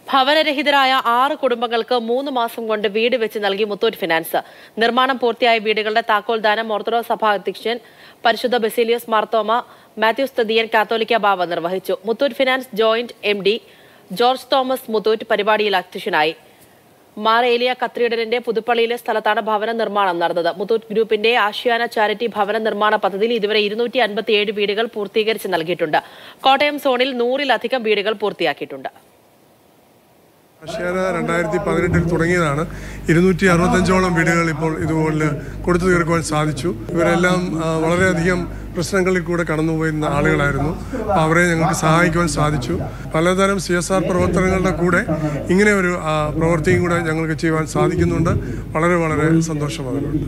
ഭവനരഹിതരായ ആറ് കുടുംബങ്ങൾക്ക് മൂന്ന് മാസം കൊണ്ട് വീട് വെച്ച് നൽകി മുത്തൂറ്റ് ഫിനാൻസ് നിർമ്മാണം പൂർത്തിയായ വീടുകളുടെ താക്കോൽദാനം ഓർത്തഡോക്സ് സഭാ അധ്യക്ഷൻ പരിശുദ്ധ ബെസിലിയസ് മാർത്തോമ മാത്യൂസ് തദിയൻ കാത്തോലിക്ക ബാവ നിർവഹിച്ചു Muthoot finance joint M D George Thomas Muthoot പരിപാടിയിൽ അധ്യക്ഷനായി മാർ ഏലിയ കത്രീഡറിന്റെ പുതുപ്പള്ളിയിലെ സ്ഥലത്താണ് ഭവന നിർമ്മാണം നടന്നത് മുത്തൂറ്റ് ഗ്രൂപ്പിന്റെ ആഷ്യാന ചാരിറ്റി ഭവന നിർമ്മാണ പദ്ധതിയിൽ ഇതുവരെ ഇരുന്നൂറ്റി അൻപത്തിയേഴ് വീടുകൾ പൂർത്തീകരിച്ച് നൽകിയിട്ടുണ്ട് കോട്ടയം സോണിൽ നൂറിലധികം വീടുകൾ പൂർത്തിയാക്കിയിട്ടുണ്ട് ആഷ്യാന രണ്ടായിരത്തി പതിനെട്ടിൽ തുടങ്ങിയതാണ് ഇരുന്നൂറ്റി അറുപത്തഞ്ചോളം വീടുകൾ ഇപ്പോൾ ഇതുപോലെ കൊടുത്തു തീർക്കുവാൻ സാധിച്ചു ഇവരെല്ലാം ആ, വളരെയധികം പ്രശ്നങ്ങളിൽ കൂടെ കടന്നുപോയിരുന്ന ആളുകളായിരുന്നു അപ്പോൾ അവരെ ഞങ്ങൾക്ക് സഹായിക്കുവാൻ സാധിച്ചു പലതരം സി എസ് ആർ പ്രവർത്തനങ്ങളുടെ കൂടെ ഇങ്ങനെ ഒരു ആ, പ്രവൃത്തിയും കൂടെ ഞങ്ങൾക്ക് ചെയ്യുവാൻ സാധിക്കുന്നുണ്ട് വളരെ വളരെ സന്തോഷം അതിലുണ്ട്